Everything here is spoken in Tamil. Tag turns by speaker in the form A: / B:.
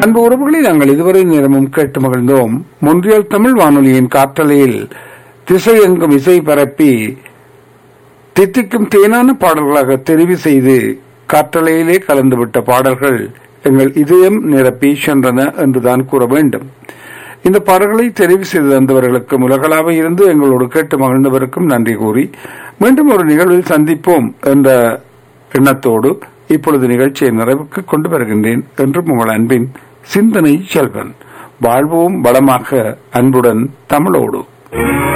A: அன்பு உறவுகளை நாங்கள் இதுவரை நேரமும் கேட்டு மகிழ்ந்தோம் முன்றியல் தமிழ் வானொலியின் காற்றலையில் திசையெங்கும் இசை பரப்பி தித்திக்கும் தேனான பாடல்களாக தெரிவு செய்து காற்றலையிலே கலந்துவிட்ட பாடல்கள் எங்கள் இதயம் நிரப்பி சென்றன என்றுதான் கூற வேண்டும் இந்த பாடல்களை தெரிவு செய்து தந்தவர்களுக்கு உலகளாக இருந்து எங்களோடு கேட்டு மகிழ்ந்தவருக்கும் நன்றி கூறி மீண்டும் ஒரு நிகழ்வில் சந்திப்போம் என்ற எண்ணத்தோடு இப்பொழுது நிகழ்ச்சியை நிறைவுக்கு கொண்டு வருகின்றேன் என்றும் உங்கள் அன்பின் சிந்தனை செல்வன் வாழ்வோம் வளமாக அன்புடன் தமிழோடு